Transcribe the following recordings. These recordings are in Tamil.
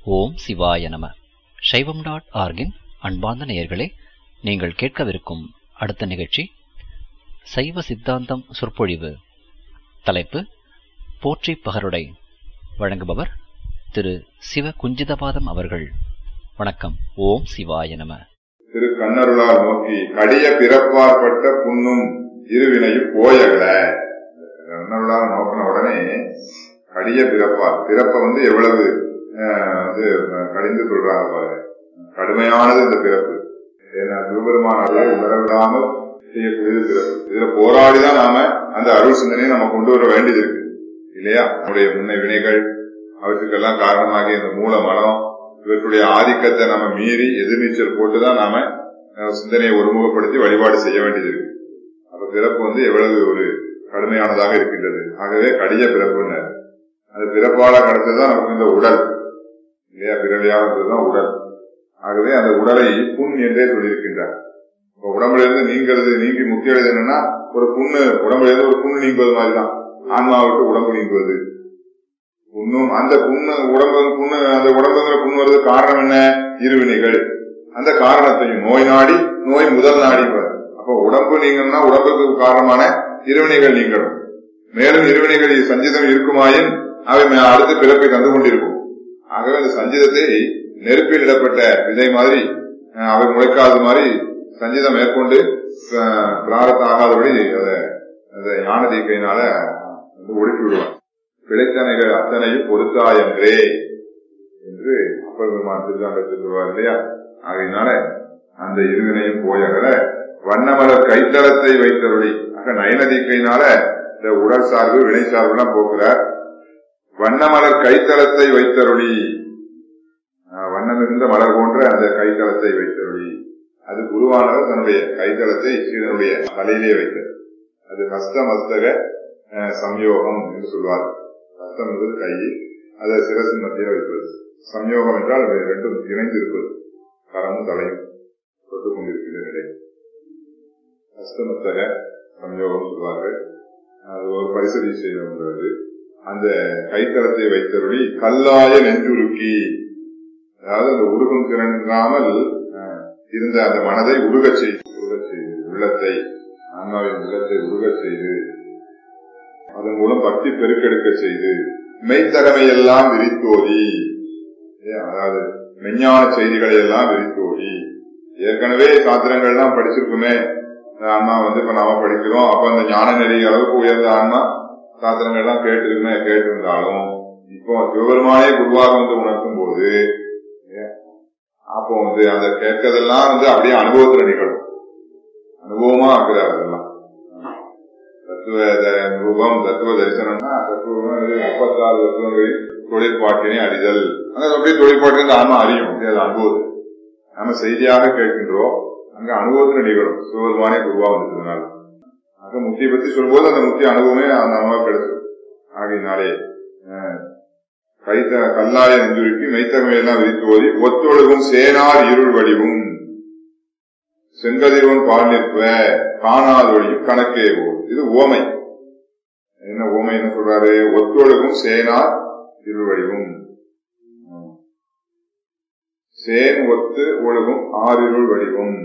ஓம் சிவாய நம சைவம் டாட் ஆர்கின் அன்பார்ந்த நேயர்களே நீங்கள் கேட்கவிருக்கும் அடுத்த நிகழ்ச்சி சைவ சித்தாந்தம் சொற்பொழிவு தலைப்பு போற்றி பகருடை வழங்குபவர் திரு சிவ குஞ்சிதபாதம் அவர்கள் வணக்கம் ஓம் சிவாய நம திரு கண்ணருளால் நோக்கி கடிய பிறப்பாற்பட்ட புண்ணும் இருவினையும் போயகல கண்ணருளால் நோக்கின உடனே கடிய பிறப்பார் பிறப்ப வந்து எவ்வளவு அஹ், வந்து கடிந்து சொல்றாங்க பாருங்க கடுமையானது இந்த பிறப்பு ஏன்னா சிவபெருமான அருளை உணரவிடாமல் செய்யக்கூடியது பிறப்பு இதுல போராடிதான் நாம அந்த அருள் சிந்தனையை நம்ம கொண்டு வர வேண்டியது இருக்கு இல்லையா நம்முடைய முன்ன வினைகள் அவற்றுக்கெல்லாம் காரணமாகிய இந்த மூல மலம் இவற்றுடைய ஆதிக்கத்தை நம்ம மீறி எதிர்நீச்சல் போட்டுதான் நாம அஹ், சிந்தனையை ஒருமுகப்படுத்தி வழிபாடு செய்ய வேண்டியது இருக்கு அப்ப பிறப்பு வந்து எவ்வளவு ஒரு கடுமையானதாக இருக்கின்றது ஆகவே கடிய பிறப்புன்னு அந்த பிறப்பால கடத்ததுதான் நமக்கு இந்த உடல் இல்லையா பிறவியானதுதான் உடல் ஆகவே அந்த உடலை புண் என்றே சொல்லியிருக்கின்றார் இப்ப உடம்புல இருந்து நீங்கிறது நீங்கி முக்கியம் என்னன்னா ஒரு புண்ணு உடம்புல இருந்து ஒரு புண்ணு நீங்குவது மாதிரிதான் ஆன்மாவுக்கு உடம்பு நீங்குவது புண்ணும் அந்த புண்ணு உடம்பு புண்ணு அந்த உடம்புங்கிற புண்ணு வருது காரணம் என்ன இருவினைகள் அந்த காரணத்தையும் நோய் நாடி நோய் முதல் நாடி பாரு. அப்ப உடம்பு நீங்கணும்னா உடம்புக்கு காரணமான இருவினைகள் நீங்கணும் மேலும் இருவினைகள் சஞ்சிதம் இருக்குமாயின் அவை மே- அடுத்த பிறப்பை தந்து கொண்டிருக்கும் ஆகவே அந்த சஞ்சிதத்தை நெருப்பில் இடப்பட்ட விதை மாதிரி அஹ், அவை முளைக்காத மாதிரி சஞ்சிதம் மேற்கொண்டு அஹ், பிராரத்தம் ஆகாதபடி அதை அந்த ஞான தீக்கையினால வந்து ஒடுக்கி விடுவான் பிழைத்தனைகள் அத்தனையும் பொருத்தாயன்றே என்று அப்பர் பெருமான் திருச்சாண்டத்தில் சொல்வார் இல்லையா ஆகையினால அந்த இருவினையும் போயகல வண்ணமலர் கைத்தளத்தை வைத்தருளி ஆக நயனதீக்கையினால இந்த உடல் சார்பு வினை சார்புலாம் போக்குறார் வண்ணமலர் கைத்தளத்தை வைத்தருளி ஆஹ், வண்ணம் இருந்த மலர் போன்ற அந்த கைத்தளத்தை வைத்தருளி அது குருவானவர் தன்னுடைய கைத்தளத்தை சீடனுடைய தலையிலே வைத்தார் அது ஹஸ்த மஸ்தக ஆஹ், சம்யோகம் என்று சொல்வார் ஹஸ்தம் என்பது கை அதை சிரசின் மத்தியில் வைப்பது சம்யோகம் என்றால் அது ரெண்டும் இணைந்து இருப்பது கரமும் தலையும் தொட்டு கொண்டிருக்கின்ற நிலை ஹஸ்தமத்தக சம்யோகம் சொல்வார்கள் அது ஒரு பரிசதி செய்யணுன்றது அந்த கைத்தளத்தை வைத்தருளி கல்லாய நெஞ்சுருக்கி அதாவது அந்த உருகும் திறன் இல்லாமல் அஹ், இருந்த அந்த மனதை உருகச் செய்து உருகச் செய்து உள்ளத்தை ஆன்மாவின் உள்ளத்தை உருகச் செய்து அதன் மூலம் பக்தி பெருக்கெடுக்க செய்து மெய்த்தகமை எல்லாம் விரித்தோதி ஏன், அதாவது மெஞ்ஞான செய்திகளை எல்லாம் விரித்தோடி ஏற்கனவே சாத்திரங்கள்லாம் படிச்சிருக்குமே இந்த ஆன்மா வந்து இப்ப நாம படிக்கிறோம் அப்ப அந்த ஞான நெறி அளவுக்கு உயர்ந்த ஆன்மா சாத்திரங்கள்லாம் கேட்டிருக்குமே கேட்டிருந்தாலும் இப்போ சிவபெருமானே குருவாக வந்து உணர்த்தும் போது ஏன், அப்போ வந்து அந்த கேட்கறதெல்லாம் வந்து அப்படியே அனுபவத்துல நிகழும் அனுபவமா ஆக்குறாரு அதெல்லாம் தத்துவ த- ரூபம் தத்துவ தரிசனம்னா தத்துவம் வந்து முப்பத்தாறு தத்துவங்களில் தொழிற்பாட்டினை அறிதல் அங்க அப்படியே தொழிற்பாட்டு இந்த ஆன்மா அறியும் இது அது அனுபவம் நாம செய்தியாக கேட்கின்றோம் அங்க அனுபவத்துல நிகழும் சிவபெருமானே குருவா வந்ததுனால ஆக முக்தியை பத்தி சொல்லும்போது அந்த முக்தி அனுபவமே அந்த நமக்கு கிடைச்சது ஆகையினாலே அஹ், கைத்த கல்லாய நெஞ்சுருக்கி மெய்த்தகமையெல்லாம் விரித்து ஓதி ஒத்தொழுகும் சேனார் இருள் வடிவும் செங்கதிரோன் பால் நிற்ப காணாதொழியும் கணக்கே ஓ இது ஓமை என்ன ஓமை என்ன சொல்றாரு ஒத்தொழுகும் சேனார் இருள் வடிவும் உம். சேன் ஒத்து ஒழுகும் ஆறிருள் வடிவும்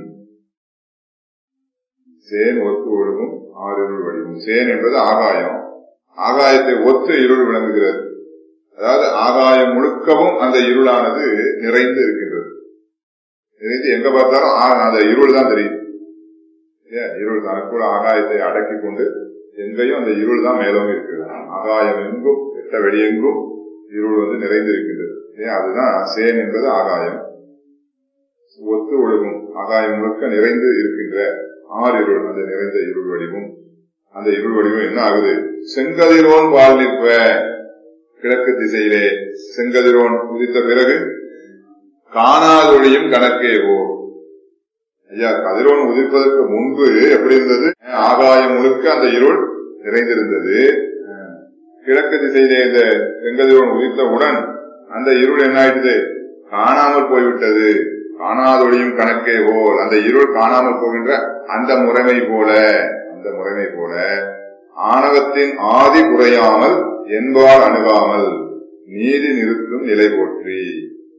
சேன் ஒத்து ஒழுகும் ஆறிருள் வடிவும் சேன் என்பது ஆகாயம் ஆகாயத்தை ஒத்து இருள் விளங்குகிறது அதாவது ஆகாயம் முழுக்கவும் அந்த இருளானது நிறைந்து இருக்கின்றது நிறைந்து எங்க பார்த்தாலும் ஆ- அந்த இருள் தான் தெரியுது ஏன் இருள் தனக்குள்ள ஆகாயத்தை அடக்கி கொண்டு எங்கேயும் அந்த இருள் தான் மேலோங்கி இருக்கிறது ஆகாயம் எங்கும் எட்ட வெளியெங்கும் இருள் வந்து நிறைந்து இருக்கின்றது ஏன் அதுதான் சேன் என்பது ஆகாயம் ஒத்து ஒழுகும் ஆகாயம் முழுக்க நிறைந்து இருக்கின்ற ஆறு இருள் அந்த நிறைந்த இருள் வடிவும் அந்த இருள் வடிவம் என்ன ஆகுது செங்கதிரோன் பால் நிற்ப கிழக்கு திசையிலே செங்கதிரோன் உதித்த பிறகு காணாதொழியும் கணக்கே ஓ ஐயா கதிரோன் உதிப்பதற்கு முன்பு எப்படி இருந்தது ஆகாயம் முழுக்க அந்த இருள் நிறைந்திருந்தது அஹ், கிழக்கு திசையிலே இந்த செங்கதிரோன் உதித்தவுடன் அந்த இருள் என்ன ஆயிடுது காணாமல் போய்விட்டது காணாதொழியும் கணக்கே போல் அந்த இருள் காணாமல் போகின்ற அந்த முறைமை போல அந்த முறைமை போல ஆணவத்தின் ஆதி குறையாமல் என்பால் அணுகாமல் நீதி நிறுத்தும் நிலை போற்றி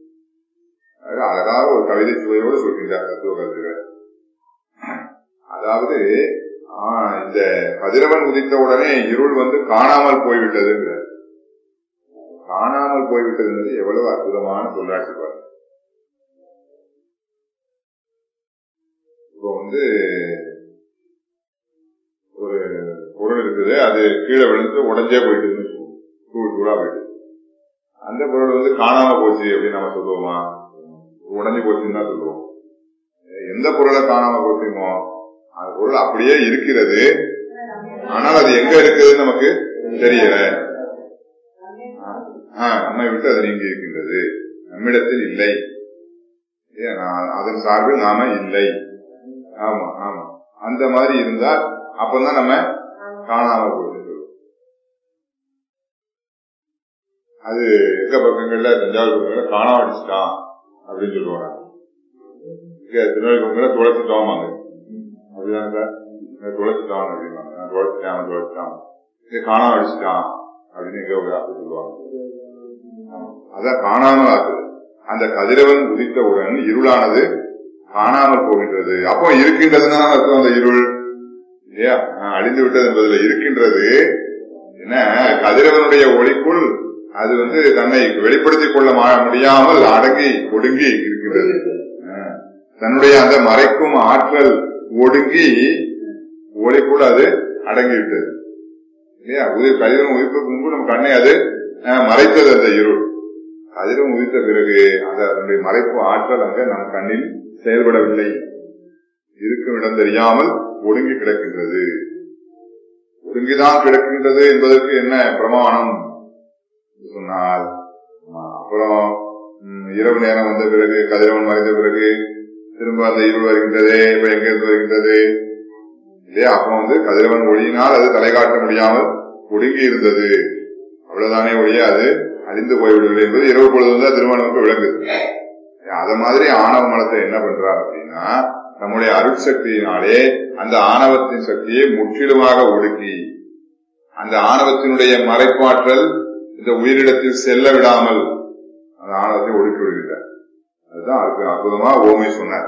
அது அழகாக ஒரு கவிதை சுவையோடு சொல்கின்றார் தத்துவ கருத்துக்கள் அதாவது ஆஹ், இந்த கதிரவன் உதித்த உடனே இருள் வந்து காணாமல் போய்விட்டதுங்கிறார் காணாமல் போய்விட்டதுங்கிறது எவ்வளவு அற்புதமான சொல்லாட்சி பாருங்க இப்போ வந்து ஒரு பொருள் இருக்குது அது கீழே விழுந்து உடஞ்சே போயிட்டுன்னு வச்சுக்கோங்க. தூள் தூளா போயிட்டு அந்த பொருள் வந்து காணாம போச்சு அப்படின்னு நம்ம சொல்லுவோமா உடஞ்சு போச்சுன்னு தான் சொல்லுவோம் எந்த பொருளை காணாம போச்சுமோ அந்த பொருள் அப்படியே இருக்கிறது ஆனால் அது எங்க இருக்குதுன்னு நமக்கு தெரியல ஆஹ், நம்மை விட்டு அது நீங்கி இருக்கின்றது நம்மிடத்தில் இல்லை ஏன், நான் அதன் சார்பில் நாம இல்லை ஆமா ஆமா அந்த மாதிரி இருந்தா அப்பதான் நம்ம காணாம போயிட்டு சொல்லுவோம். அது எங்க பக்கங்கள்ல தஞ்சாவூர் பக்கங்கள்ல காணாம அடிச்சுட்டான் அப்படின்னு சொல்லுவாங்க இங்க திருநெல்வேலி பக்கங்கள்ல துளைச்சிட்டோமாங்க அப்படிதாங்க சார் இங்க துளைச்சிட்டான் அப்படின்னாங்க நான் துளைச்சிட்டேன் அவன் துளைச்சிட்டான் இங்க காணாம அடிச்சுட்டான் அப்படின்னு எங்க ஒரு அப்படி சொல்லுவாங்க ஆமா. அதான் காணாமல் ஆக்குது அந்த கதிரவன் உதித்தவுடன் இருளானது காணாமல் போகின்றது அப்போ இருக்கின்றதுன்னா அர்த்தம் அந்த இருள் இல்லையா ஆஹ், அழிந்து விட்டது என்பதுல இருக்கின்றது என்ன கதிரவனுடைய ஒளிக்குள் அது வந்து தன்னை வெளிப்படுத்திக் கொள்ள மா- முடியாமல் அடங்கி ஒடுங்கி இருக்கின்றது ஆஹ், தன்னுடைய அந்த மறைக்கும் ஆற்றல் ஒடுங்கி ஒளிக்குள் அது அடங்கி விட்டது இல்லையா உயிர் கதிரவன் உயிர்ப்புக்கு முன்பு நம்ம கண்ணை அது ஆஹ், மறைத்தது அந்த இருள் கதிரவன் உதித்த பிறகு அந்த அதனுடைய மறைப்பு ஆற்றல் அங்க நம் கண்ணில் செயல்படவில்லை இருக்கும் இடம் தெரியாமல் ஒடுங்கி கிடக்கின்றது ஒடுங்கிதான் கிடக்கின்றது என்பதற்கு என்ன பிரமாணம் என்று சொன்னால் ஆமா, அப்புறம் ம், இரவு நேரம் வந்த பிறகு கதிரவன் மறைந்த பிறகு திரும்ப அந்த இருள் வருகின்றது இப்ப எங்க இருந்து வருகின்றது இல்லையா அப்ப வந்து கதிரவன் ஒளியினால் அது தலை காட்ட முடியாமல் ஒடுங்கி இருந்தது அவ்வளவுதானே ஒழிய அது அழிந்து போய்விடவில்லை என்பது இரவு பொழுது வந்து திருமணமுக்கு விளங்குது அத மாதிரி ஆணவ மனத்தை என்ன பண்றார் அப்படின்னா நம்முடைய அருட்சக்தியினாலே அந்த ஆணவத்தின் சக்தியை முற்றிலுமாக ஒடுக்கி அந்த ஆணவத்தினுடைய மறைப்பாற்றல் இந்த உயிரிடத்தில் செல்ல விடாமல் அந்த ஆணவத்தை ஒடுக்கி விடுகிறார் அதுதான் அதுக்கு அற்புதமா ஓமை சொன்னார்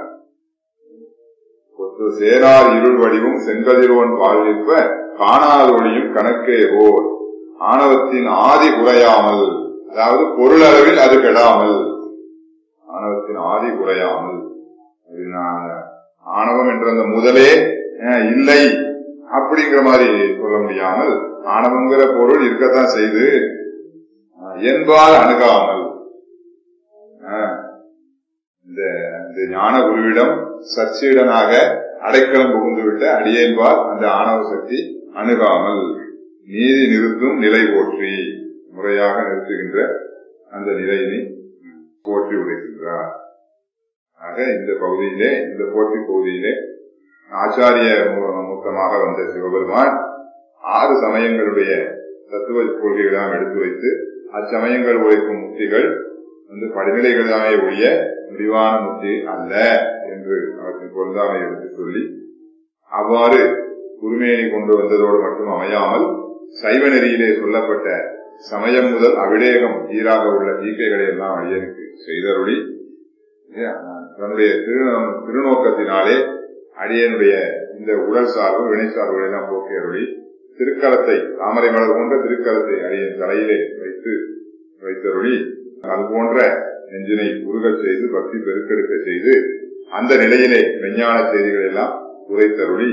ஒத்து சேரார் இருள் வடிவும் செங்கதிரோன் வாழ்விப்ப காணாத ஒளியும் கணக்கே ஓர் ஆணவத்தின் ஆதி குறையாமல் அதாவது பொருள் அளவில் அது கெடாமல் ஆணவத்தின் ஆதி குறையாமல் அப்படின்னா ஆணவம் என்ற அந்த முதலே அஹ், இல்லை அப்படிங்கிற மாதிரி சொல்ல முடியாமல் ஆணவங்கிற பொருள் இருக்கத்தான் செய்து அஹ், என்பால் அணுகாமல் அஹ், இந்த இந்த ஞான குருவிடம் சர்ச்சையுடனாக அடைக்கலம் புகுந்துவிட்ட அடியேன்பால் அந்த ஆணவ சக்தி அணுகாமல் நீதி நிறுத்தும் நிலை போற்றி முறையாக நிறுத்துகின்ற அந்த நிலையினை போற்றி உடைக்கின்றார் ஆக இந்த பகுதியிலே இந்த போற்றி பகுதியிலே ஆச்சாரிய மூ- மூர்த்தமாக வந்த சிவபெருமான் ஆறு சமயங்களுடைய தத்துவ கொள்கைகளாம் எடுத்து வைத்து அச்சமயங்கள் உழைக்கும் முக்திகள் வந்து படிநிலைகள் தானே ஒழிய முடிவான முக்தி அல்ல என்று அவற்றின் பொருந்தாமை எடுத்து சொல்லி அவ்வாறு குருமேனி கொண்டு வந்ததோடு மட்டும் அமையாமல் சைவ நெறியிலே சொல்லப்பட்ட சமயம் முதல் அவிடேகம் ஈராக உள்ள தீக்கைகளை எல்லாம் அடியனுக்கு செய்தருளி இல்லையா? தன்னுடைய திரு- திருநோக்கத்தினாலே அடியனுடைய இந்த உடல் சார்பு வினை சார்புகளை எல்லாம் போக்கி அருளி திருக்கலத்தை தாமரை மலர் போன்ற திருக்கலத்தை அடியன் தலையிலே வைத்து வைத்தருளி அது போன்ற நெஞ்சினை உருகச் செய்து பக்தி பெருக்கெடுக்க செய்து அந்த நிலையிலே விஞ்ஞான செய்திகள் எல்லாம் உரைத்தருளி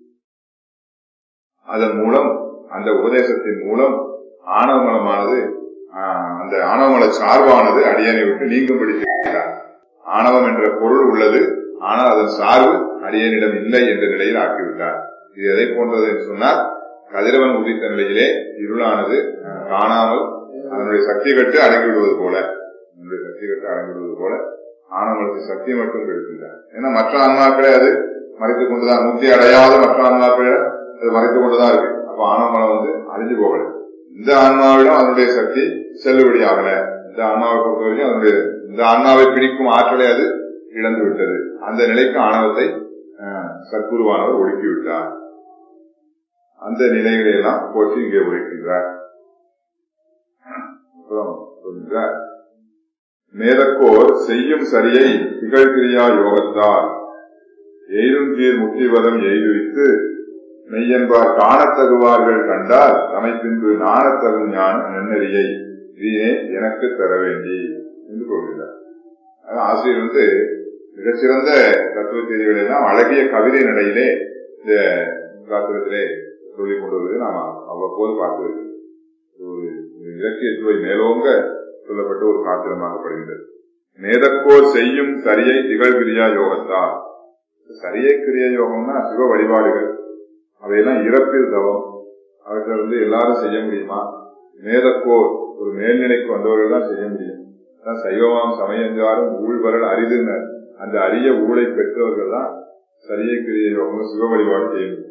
அதன் மூலம் அந்த உபதேசத்தின் மூலம் ஆணவமலமானது ஆஹ், அந்த ஆணவமல சார்பானது அடியனை விட்டு நீங்கும்படி செய்கிறார் ஆணவம் என்ற பொருள் உள்ளது ஆனால் அதன் சார்பு அடியனிடம் இல்லை என்ற நிலையில் ஆக்கிவிட்டார் இது எதை போன்றது என்று சொன்னால் கதிரவன் உதித்த நிலையிலே இருளானது ஆஹ், காணாமல் அதனுடைய சக்தி கட்டு அடங்கிவிடுவது போல அதனுடைய சக்தி கட்டு அடங்கிவிடுவது போல ஆணவத்தின் சக்தி மட்டும் கெடுக்கின்றார் ஏன்னா மற்ற ஆன்மாக்களை அது மறைத்துக் கொண்டுதான் முக்தி அடையாத மற்ற ஆன்மாக்களை அது மறைத்துக் கொண்டுதான் இருக்கு அப்ப ஆணவமலம் வந்து அழிஞ்சு போகல இந்த ஆன்மாவிடம் அதனுடைய சக்தி செல்லுபடி ஆகல இந்த ஆன்மாவை பொறுத்த வரைக்கும் அதனுடைய இந்த ஆன்மாவை பிடிக்கும் ஆற்றலை அது இழந்து விட்டது அந்த நிலைக்கு ஆணவத்தை அஹ், சத்குருவானவர் ஒடுக்கி விட்டார் அந்த நிலைகளை எல்லாம் போற்றி இங்கே உரைக்கின்றார் அப்புறம் சொல்கின்றார் மேதக்கோர் செய்யும் சரியை திகழ்கிரியா யோகத்தால் எய்தும் கீழ் முத்திவதம் எய்துவித்து மெய்யென்பார் காணத்தகுவார்கள் கண்டால் தமை பின்பு நாணத்தகும் ஞான நன்னறியை வீணே எனக்கு தர வேண்டி என்று கூறுகிறார் அதான் ஆசிரியர் வந்து மிகச்சிறந்த தத்துவ செய்திகள் எல்லாம் அழகிய கவிதை நடையிலே இந்த சாஸ்திரத்திலே சொல்லிக் கொண்டு வருவதை நாம் அவ்வப்போது பார்த்து ஒரு இலக்கிய சுவை மேலோங்க சொல்லப்பட்ட ஒரு சாத்திரமாகப்படுகின்றது மேதக்கோர் செய்யும் சரியை திகழ்கிரியா யோகத்தால் சரியை கிரியா யோகம்னா சிவ வழிபாடுகள் அவையெல்லாம் இறப்பில் தவம் அவற்றை வந்து எல்லாரும் செய்ய முடியுமா மேதக்கோர் ஒரு மேல்நிலைக்கு வந்தவர்கள் தான் செய்ய முடியும் அதான் சைவமாம் சமயஞ்சாரும் ஊழ்வரல் அரிதுனர் அந்த அரிய ஊழை பெற்றவர்கள் தான் சரியை கிரிய யோகம் சிவ வழிபாடு செய்ய முடியும்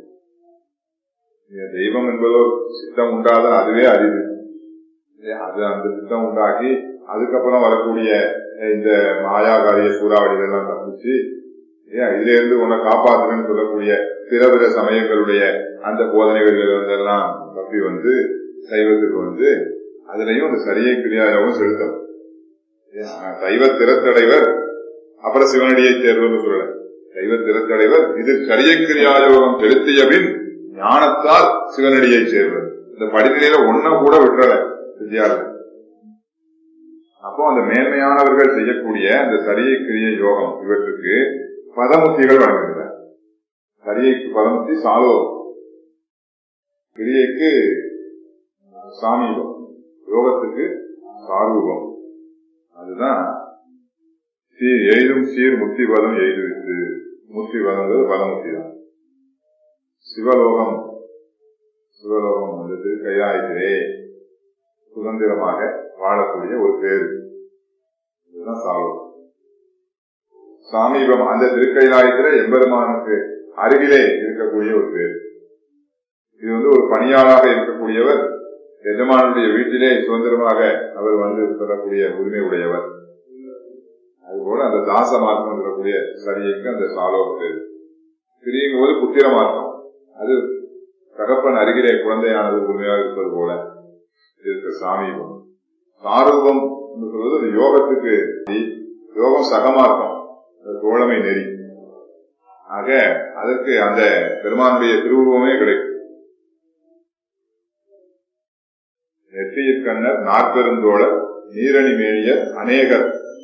தெய்வம் என்பதோ சித்தம் உண்டாதான் அதுவே அரிது அது அந்த சித்தம் உண்டாக்கி அதுக்கப்புறம் வரக்கூடிய இந்த மாயாகாரிய சூறாவளிகள் எல்லாம் தப்பிச்சு ஏன் இதுல இருந்து உன்னை காப்பாத்துறேன்னு சொல்லக்கூடிய பிற பிற சமயங்களுடைய அந்த போதனைகள் எல்லாம் தப்பி வந்து சைவத்துக்கு வந்து அதுலயும் அந்த சரியை கிரியாயோகம் செலுத்தணும் சைவ திறத்தடைவர் அப்புறம் சிவனடியை தேர்வுன்னு சொல்லல சைவ திறத்தடைவர் இது சரியை கிரியாயோகம் செலுத்திய பின் ஞானத்தால் சிவனடியை சேர்வது இந்த படிநிலையில ஒன்ன கூட விட்டுறல வித்யாலயம் அப்போ அந்த மேன்மையானவர்கள் செய்யக்கூடிய அந்த சரியை கிரிய யோகம் இவற்றுக்கு பதமுத்திகள் வழங்குகிறார் சரியைக்கு பதமுத்தி சாலோ கிரியைக்கு சாமீபம் யோகத்துக்கு சாரூபம் அதுதான் சீர் எய்தும் சீர் முக்தி பதம் எய்துவித்து முக்தி பதம்ங்கிறது பதமுத்தி தான் சிவலோகம் சிவலோகம் வந்து திருக்கையாயிலே சுதந்திரமாக வாழக்கூடிய ஒரு பேரு இதுதான் சாலோகம் சாமீபம் அந்த திருக்கைலாயத்துல எம்பெருமானுக்கு அருகிலே இருக்கக்கூடிய ஒரு பேர் இது வந்து ஒரு பணியாளாக இருக்கக்கூடியவர் எஜமானுடைய வீட்டிலே சுதந்திரமாக அவர் வந்து சொல்லக்கூடிய உரிமை உடையவர் அதுபோல அந்த தாச மார்க்கம் சொல்லக்கூடிய சரியைக்கு அந்த சாலோக பேர் பிரியும் போது புத்திர மார்க்கம் அது தகப்பன் அருகிலே குழந்தையானது உண்மையாக இருப்பது போல இருக்க சாமீபம் சாரூபம் சொல்வது அந்த யோகத்துக்கு யோகம் சகமார்க்கம் தோழமை நெறி ஆக அதற்கு அந்த பெருமானுடைய திருவுருவமே கிடைக்கும் நெற்றியிற்கண்ணர் நாற்பெருந்தோழர் நீரணி மேனியர் அநேகர்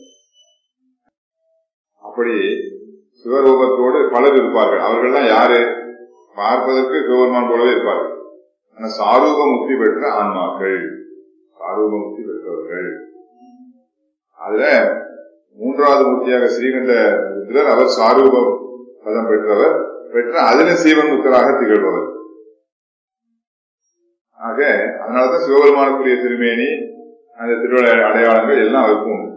அப்படி சிவரூபத்தோடு பலர் இருப்பார்கள் அவர்கள்லாம் யாரு பார்ப்பதற்கு சிவபெருமான் போலவே இருப்பார்கள் ஆனா சாரூப முக்தி பெற்ற ஆன்மாக்கள் சாரூப முக்தி பெற்றவர்கள் அதுல மூன்றாவது மூர்த்தியாக ஸ்ரீகண்ட ருத்ரர் அவர் சாரூபம் பதம் பெற்றவர் பெற்ற அதில சீவன் முத்தராக திகழ்பவர் ஆக அதனாலதான் சிவபெருமானுக்குரிய திருமேனி அந்த திருவிழா அடையாளங்கள் எல்லாம் அவருக்கும் உண்டு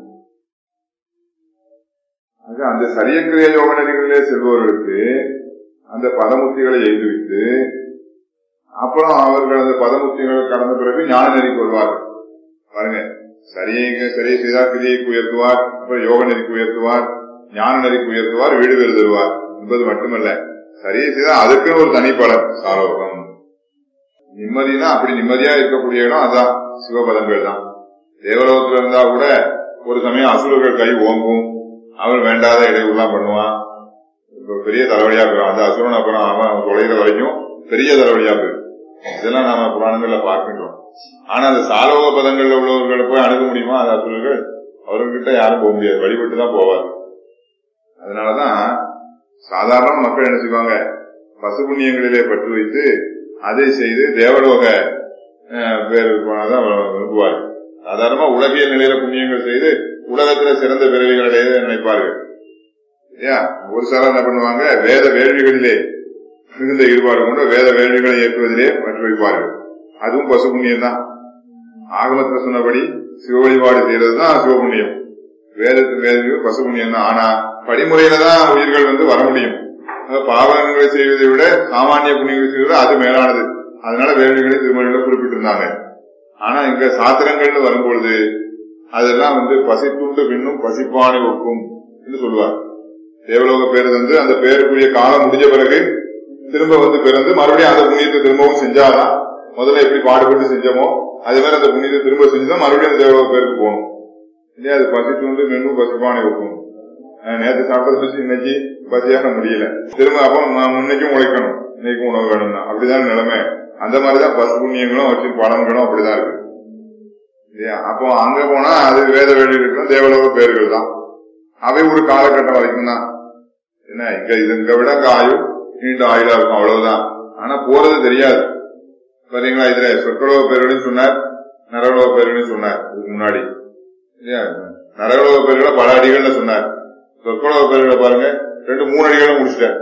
ஆக அந்த சரியக்கிரிய யோக நெறிகளிலே செல்பவர்களுக்கு அந்த பதமுத்திகளை எழுதிவிட்டு அப்புறம் அவர்கள் அந்த பதமுத்திகள் கடந்த பிறகு ஞான நெறிக்கு வருவார்கள் பாருங்க சரியை சரியை செய்தால் கிரியைக்கு உயர்த்துவார் அப்புறம் யோக நெறிக்கு உயர்த்துவார் ஞான நெறிக்கு உயர்த்துவார் வீடு பேர் தருவார் என்பது மட்டுமல்ல சரியை செய்தால் அதுக்குன்னு ஒரு தனி பலன் சாரோகம் நிம்மதினா அப்படி நிம்மதியா இருக்கக்கூடிய இடம் அதான் சிவபதங்கள் தான் தேவலோகத்துல இருந்தா கூட ஒரு சமயம் அசுரர்கள் கை ஓங்கும் அவன் வேண்டாத இடையூறுலாம் பண்ணுவான் இப்ப பெரிய தலைவலியா போயிடும் அந்த அசுரன் அப்புறம் அவன் தொலைகிற வரைக்கும் பெரிய தலைவலியா போயிடும் இதெல்லாம் நாம புராணங்கள்ல பார்க்கின்றோம் ஆனா அந்த சாலோக பதங்கள்ல உள்ளவர்களை போய் அணுக முடியுமா அந்த அசுரர்கள் அவர்கிட்ட யாரும் போக முடியாது வழிபட்டு தான் போவார் அதனாலதான் சாதாரண மக்கள் என்ன செய்வாங்க பசு புண்ணியங்களிலே பற்று வைத்து அதை செய்து தேவலோக பேர் போனதான் விரும்புவார்கள் சாதாரணமா உலகியல் நிலையில புண்ணியங்கள் செய்து உலகத்துல சிறந்த பிறவிகளை நினைப்பார்கள் இல்லையா ஒரு சிலர் என்ன பண்ணுவாங்க வேத வேள்விகளிலே மிகுந்த ஈடுபாடு கொண்டு வேத வேள்விகளை இயக்குவதிலே பற்று வைப்பார்கள் அதுவும் பசு புண்ணியம் தான் ஆகமத்தில் சொன்னபடி சிவ வழிபாடு செய்யறதுதான் சிவபுண்ணியம் வேதத்து வேத பசு புண்ணியம் தான் ஆனா படிமுறையில தான் உயிர்கள் வந்து வர முடியும் பாவனங்களை செய்வதை விட சாமானிய புண்ணியங்களை செய்வதை அது மேலானது அதனால வேள்விகளை திருமணிகளை குறிப்பிட்டிருந்தாங்க ஆனா இங்க சாத்திரங்கள்னு வரும்பொழுது அதெல்லாம் வந்து பசி துண்டு பின்னும் பசிப்பானை ஒக்கும் என்று சொல்லுவார் தேவலோக பேரு வந்து அந்த பேருக்குரிய காலம் முடிஞ்ச பிறகு திரும்ப வந்து பிறந்து மறுபடியும் அந்த புண்ணியத்தை திரும்பவும் செஞ்சாதான் முதல்ல எப்படி பாடுபட்டு செஞ்சோமோ அதே மாதிரி அந்த புண்ணியத்தை திரும்ப செஞ்சுதான் மறுபடியும் அந்த தேவலோக பேருக்கு போகணும் இல்லையா அது பசி தூண்டு மென்னு பசிப்பானை வைக்கும் அஹ் நேத்து சாப்பிட்டது வச்சு இன்னைக்கு பசியாக முடியல திரும்ப அப்போ ம- முன்னைக்கும் உழைக்கணும் இன்னைக்கும் உணவு வேணும்னா அப்படிதான் நிலைமை அந்த மாதிரிதான் பசு புண்ணியங்களும் வச்சு பலன்களும் அப்படிதான் இருக்கு இல்லையா அப்போ அங்க போனா அது வேத வேண்டி இருக்கும் தேவலோக பேர்கள் தான் அவை ஒரு காலகட்டம் வரைக்கும் தான் என்ன இங்க இது இங்க விட அங்க ஆயுள் நீண்ட ஆயுளா இருக்கும் அவ்வளவுதான் ஆனா போறது தெரியாது பாத்தீங்களா இதுல சொற்களோக பேர்களையும் சொன்னார் நரகலோக பேர்களையும் சொன்னார் இதுக்கு முன்னாடி இல்லையா நரகலோக பேர்களை பல அடிகள்ல சொன்னார் சொற்களோக பேர்களை பாருங்க ரெண்டு மூணு அடிகளை முடிச்சிட்டார்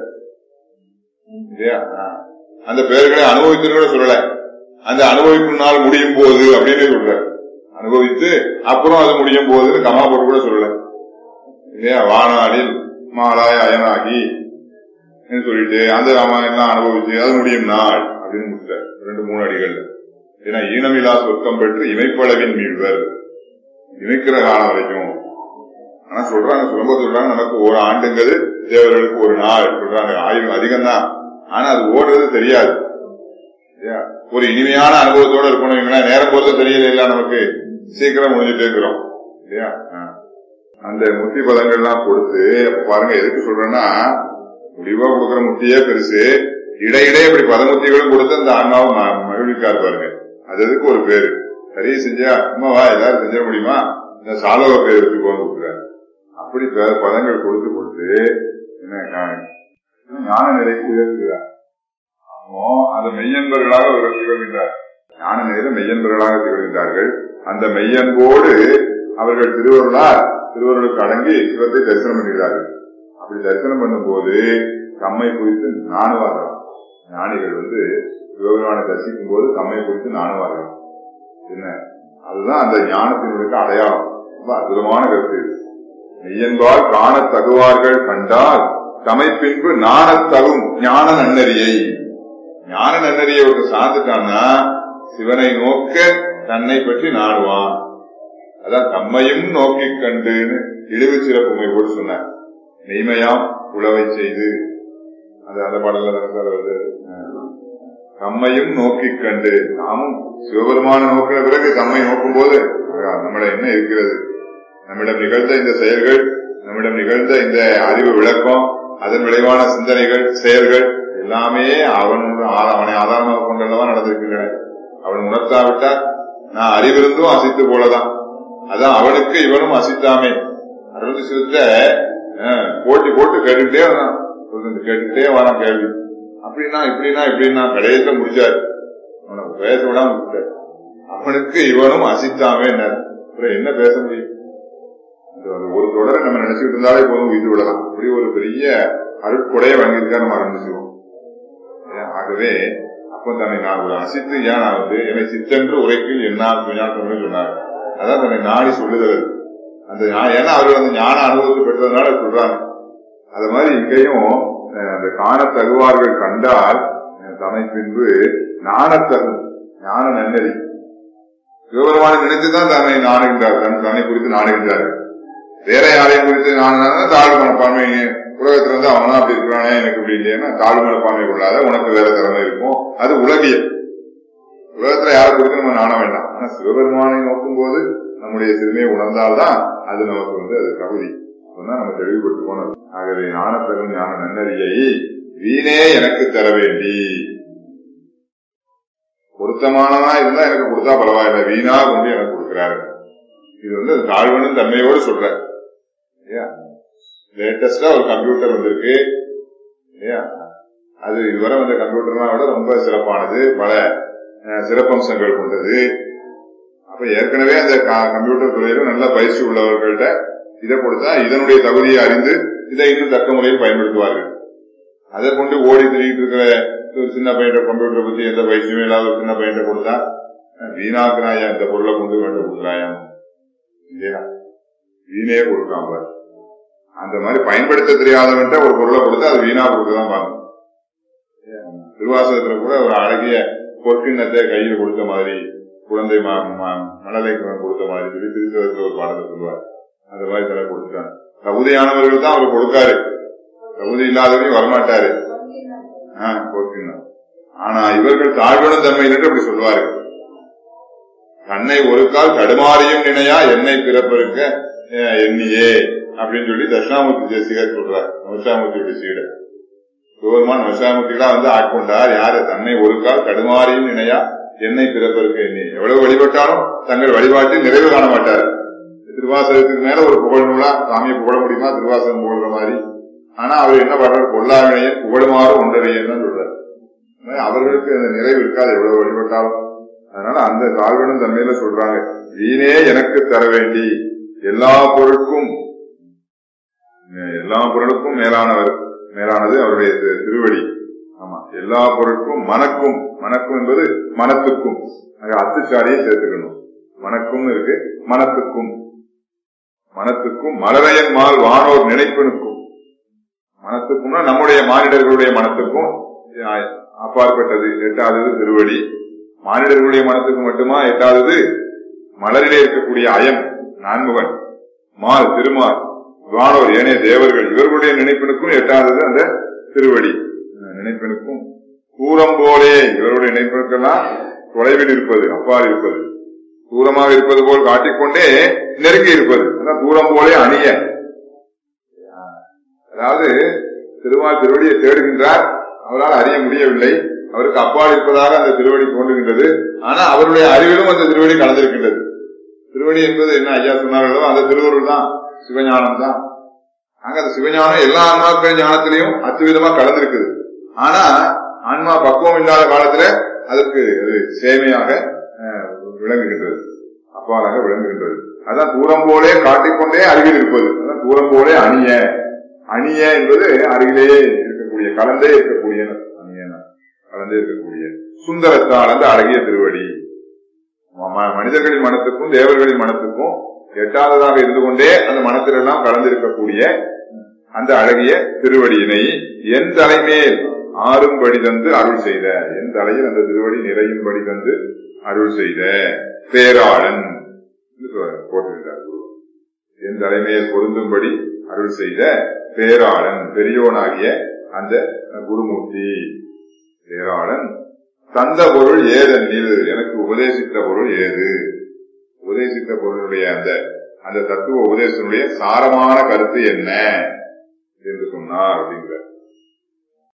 இல்லையா ஆ. அந்த பேர்களை அனுபவித்துன்னு கூட சொல்லல அந்த அனுபவிக்கும் நாள் முடியும் போது அப்படின்னு சொல்றார் அனுபவித்து அப்புறம் அது முடியும் போதுன்னு கமா போட்டு கூட சொல்லல இல்லையா வானாளில் மாலாய் அயனாகி ன்னு சொல்லிட்டு அந்த அவன் எல்லாம் அனுபவிச்சு அது முடியும் நாள் அப்படின்னு முடிச்சார் ரெண்டு மூணு அடிகள்ல ஏன்னா ஈனமில்லா சொர்க்கம் பெற்று இமைப்பளவின் மீழ்வர் இமைக்கிற காலம் வரைக்கும் ஆனா சொல்றாங்க சுலப சொல்றாங்க நமக்கு ஒரு ஆண்டுங்கிறது தேவர்களுக்கு ஒரு நாள் சொல்றாங்க ஆயுள் அதிகம் தான் ஆனா அது ஓடுறது தெரியாது இல்லையா? ஒரு இனிமையான அனுபவத்தோட இருக்கணும் இவங்களா நேரம் போறது தெரியல இல்ல நமக்கு சீக்கிரம் முடிஞ்சுட்டே இருக்கிறோம் இல்லையா ஆ. அந்த முத்தி பதங்கள்லாம் கொடுத்து அப்ப பாருங்க எதுக்கு சொல்றேன்னா முடிவா கொடுக்குற முத்தியே பெருசு இடையிடையே இப்படி பதமுத்திகளும் கொடுத்து அந்த ஆன்மாவை ம- மகிழ்விக்காரு பாருங்க அது எதுக்கு ஒரு பேரு சரியா செஞ்சா அம்மாவா எல்லாரும் செஞ்சிட முடியுமா இந்த சாலோக பேர் எடுத்துக்கோன்னு கொடுக்குறாரு அப்படி ப- பதங்கள் கொடுத்து கொடுத்து என்ன ஞான- ஞான நிலைக்கு உயர்த்துகிறார் அப்போ அந்த மெய்யன்பர்களாக அவர்கள் திகழ்கின்றார் ஞான நிலையில மெய்யன்பர்களாக திகழ்கின்றார்கள் அந்த மெய்யன்போடு அவர்கள் திருவருளால் திருவருளுக்கு அடங்கி சிவத்தை தரிசனம் பண்ணுகிறார்கள் அப்படி தரிசனம் பண்ணும்போது தம்மை குறித்து நாணுவார்கள் ஞானிகள் வந்து சிவபெருமானை தரிசிக்கும் போது தம்மை குறித்து நாணுவார்கள் என்ன அதுதான் அந்த ஞானத்தினுடைய அடையாளம் ரொம்ப அற்புதமான கருத்து இது மெய்யன்பால் காணத் தகுவார்கள் கண்டால் தமை பின்பு நாணத்தகும் ஞான நன்னறியை ஞான நன்னறியை ஒரு சார்ந்துட்டான்னா சிவனை நோக்க தன்னை பற்றி நாடுவான் அதான் தம்மையும் நோக்கிக் கண்டுன்னு இழிவு சிறப்புமை போட்டு சொன்னார் மெய்மையாம் உழவை செய்து அது அந்த பாடல்ல தானே சார் வருது தம்மையும் நோக்கிக் கண்டு நாமும் சிவபெருமான நோக்கின பிறகு தம்மை நோக்கும் போது நம்மள என்ன இருக்கிறது நம்மிடம் நிகழ்ந்த இந்த செயல்கள் நம்மிடம் நிகழ்ந்த இந்த அறிவு விளக்கம் அதன் விளைவான சிந்தனைகள் செயல்கள் எல்லாமே அவன் அவனை ஆதாரமாக கொண்டல்லவா நடந்திருக்கின்றன அவன் உணர்த்தாவிட்டால் நான் அறிவிருந்தும் அசைத்து போலதான் அதான் அவனுக்கு இவனும் அசித்தாமே அறுபது சிறுத்த போட்டி போட்டு கேட்டுக்கிட்டே வரான் சொல்றது கேட்டுக்கிட்டே வரான் கேள்வி அப்படின்னா இப்படின்னா இப்படின்னா கடைசியில முடிச்சாரு அவனை பேச விடாம விட்டாரு அவனுக்கு இவனும் அசித்தாமே அப்புறம் என்ன பேச முடியும் இந்த ஒரு ஒரு தொடரை நம்ம நினைச்சுக்கிட்டு இருந்தாலே போதும் உயிர் விடலாம் அப்படி ஒரு பெரிய அருட்கொடைய வாங்கியிருக்கா நம்ம ஆரம்பிச்சிருவோம் ஏன், ஆகவே அப்ப தன்னை நான் ஒரு அசித்து ஏன் நான் வந்து என்னை சித்தென்று உரைக்கில் என்ன ஞானத்தமிழ் சொன்னார் அதான் தன்னை நாடி சொல்லுதல் அந்த ஞா- ஏன்னா அவர்கள் அந்த ஞான அனுபவத்தை பெற்றதுனால சொல்றாங்க அது மாதிரி இங்கேயும் அஹ், அந்த காண தகுவார்கள் கண்டால் அஹ், தன்னை பின்பு ஞானத்தகும் ஞான நன்னறி சிவபெருமானை நினைத்துதான் தன்னை நாடுகின்றார் தன் தன்னை குறித்து நாடுகின்றார்கள் வேற யாரையும் குறித்து நான் தாழ்வு மனப்பான்மை உலகத்துல இருந்து அவனா அப்படி இருக்கிறானே எனக்கு இப்படி இல்லையா தாழ்வு மனப்பான்மை கொள்ளாத உனக்கு வேற திறமை இருக்கும் அது உலகியல் உலகத்துல யாரை குறித்து நம்ம நாண வேண்டாம் ஆனா சிவபெருமானை நோக்கும் போது நம்முடைய சிறுமையை உணர்ந்தால்தான் அது நமக்கு வந்து அது தகுதி சொன்னா நம்ம தெளிவுபட்டு போனது ஆகவே ஞானத்தரும் ஞான நன்னறியை வீணே எனக்கு தர வேண்டி பொருத்தமானதா இருந்தா எனக்கு கொடுத்தா பரவாயில்ல வீணா கொண்டு எனக்கு கொடுக்கிறாரு இது வந்து அது தாழ்வனும் தன்மையோடு சொல்ற லேட்டஸ்டா ஒரு கம்ப்யூட்டர் வந்திருக்கு இல்லையா அது இதுவரை வந்த கம்ப்யூட்டர்லாம் விட ரொம்ப சிறப்பானது பல அஹ், சிறப்பம்சங்கள் கொண்டது அப்ப ஏற்கனவே அந்த க- கம்ப்யூட்டர் துறையில நல்ல பயிற்சி உள்ளவர்கள்ட்ட இதை கொடுத்தா இதனுடைய தகுதியை அறிந்து இதை இன்னும் தக்க முறையில் பயன்படுத்துவார்கள் அதை கொண்டு ஓடி திரிகிட்டு இருக்கிற ஒரு சின்ன பையன் கம்ப்யூட்டரை பத்தி எந்த பயிற்சியும் இல்லாத ஒரு சின்ன பையன் கொடுத்தா அஹ், வீணாக்குறாயா இந்த பொருளை கொண்டு கொண்டு கொடுக்குறாயா இல்லையா வீணே கொடுக்காம பாரு. அந்த மாதிரி பயன்படுத்த தெரியாதவன்ட்ட ஒரு பொருளை கொடுத்தா அது வீணா கொடுக்கதான் பாருங்க திருவாசகத்துல கூட ஒரு அழகிய பொற்கிண்ணத்தை கையில் கொடுத்த மாதிரி குழந்தை ம- ம- மணலை கொடுத்த மாதிரி சொல்லி திருச்சதத்துல ஒரு பாடத்தை சொல்லுவார் அந்த மாதிரி தலை கொடுத்துட்டாங்க தகுதியானவர்கள் தான் அவர் கொடுக்காரு தகுதி இல்லாதவரையும் வரமாட்டாரு ஆஹ் பொற்கிண்ணம் ஆனா இவர்கள் தாழ்வன தன்மையிலிருந்து அப்படி சொல்லுவாரு தன்னை ஒரு கால் தடுமாறியும் நினையா என்னை பிறப்பெருக்க அஹ், எண்ணியே அப்படின்னு சொல்லி தட்சிணாமூர்த்தி தேசிகர் சொல்றார் நமசாமூர்த்தியுடைய சீடர் சிவபெருமான் நமசாமூர்த்திகளா வந்து ஆட்கொண்டார் யாரு தன்னை ஒரு கால் தடுமாறியும் நினையா என்னை பிறப்பெருக்க எண்ணி எவ்வளவு வழிபட்டாலும் தங்கள் வழிபாட்டில் நிறைவு காண மாட்டார் திருவாசகத்துக்கு மேல ஒரு புகழ் நூலா சாமியை புகழ முடியுமா திருவாசகம் புகழ்ற மாதிரி ஆனா அவர் என்ன பண்றாரு பொல்லாவினையன் புகழுமாறு ஒன்றறியன்னு தான் சொல்றாரு ஆனா அவர்களுக்கு அந்த நிறைவு இருக்காது எவ்வளவு வழிபட்டாலும் அதனால அந்த தாழ்வனும் தன்மையில சொல்றாங்க வீணே எனக்கு தர வேண்டி எல்லா பொருட்கும் அஹ் எல்லா பொருளுக்கும் மேலானவர் மேலானது அவருடைய திரு- திருவடி ஆமா எல்லா பொருட்கும் மனக்கும் மனக்கும் என்பது மனத்துக்கும் அங்க அத்துச்சாரியை சேர்த்துக்கணும் மனக்கும் இருக்கு மனத்துக்கும் மனத்துக்கும் மலரையன் மால் வானோர் நினைப்பனுக்கும் மனத்துக்கும்னா நம்முடைய மானிடர்களுடைய மனத்துக்கும் அஹ், அப்பாற்பட்டது எட்டாவது திருவடி மானிடர்களுடைய மனத்துக்கு மட்டுமா எட்டாவது மலரிலே இருக்கக்கூடிய அயம் நான்முகன் மால் திருமால் வானோர் ஏனைய தேவர்கள் இவர்களுடைய நினைப்பினுக்கும் எட்டாவது அந்த திருவடி அஹ், நினைப்பினுக்கும் தூரம் போலே இவருடைய நினைப்பினுக்கெல்லாம் தொலைவில் இருப்பது அப்பால் இருப்பது தூரமாக இருப்பது போல் காட்டிக்கொண்டே நெருங்கி இருப்பது அதான் தூரம் போலே அணிய அதாவது திருமால் திருவடியை தேடுகின்றார் அவரால் அறிய முடியவில்லை அவருக்கு அப்பால் இருப்பதாக அந்த திருவடி தோன்றுகின்றது ஆனா அவருடைய அறிவிலும் அந்த திருவடி கலந்திருக்கின்றது திருவடி என்பது என்ன ஐயா சொன்னார்களோ அந்த திருவருள் தான் சிவஞானம் தான் அங்க அந்த சிவஞானம் எல்லா ஆன்மாக்கள் ஞானத்திலையும் அத்துவிதமா கலந்திருக்குது ஆனா ஆன்மா பக்குவம் இல்லாத காலத்துல அதற்கு அது சேமையாக அஹ், விளங்குகின்றது அப்பாலாக விளங்குகின்றது அதான் தூரம் போலே காட்டிக்கொண்டே அருகில் இருப்பது அதான் தூரம் போலே அணிய அணிய என்பது அருகிலேயே இருக்கக்கூடிய கலந்தே இருக்கக்கூடிய அணிய கலந்தே இருக்கக்கூடிய சுந்தரத்தால் அந்த அழகிய திருவடி ம- மனிதர்களின் மனத்துக்கும் தேவர்களின் மனத்துக்கும் எட்டாவதாக இருந்து கொண்டே அந்த மனத்திலெல்லாம் கலந்திருக்கக்கூடிய அந்த அழகிய திருவடியினை என் தலைமேல் ஆறும்படி தந்து அருள் செய்த என் தலையில் அந்த திருவடி நிறையும்படி தந்து அருள் செய்த பேராளன் என்று சொல்றார், போட்டிருக்கிறார் குரு. என் தலைமையில் பொருந்தும்படி அருள் செய்த பேராளன் பெரியோனாகிய அந்த குருமூர்த்தி பேராளன் தந்த பொருள் ஏதெனில் எனக்கு உபதேசித்த பொருள் ஏது உபதேசித்த பொருளுடைய அந்த அந்த தத்துவ உபதேசனுடைய சாரமான கருத்து என்ன என்று சொன்னார் அப்படிங்கிறார்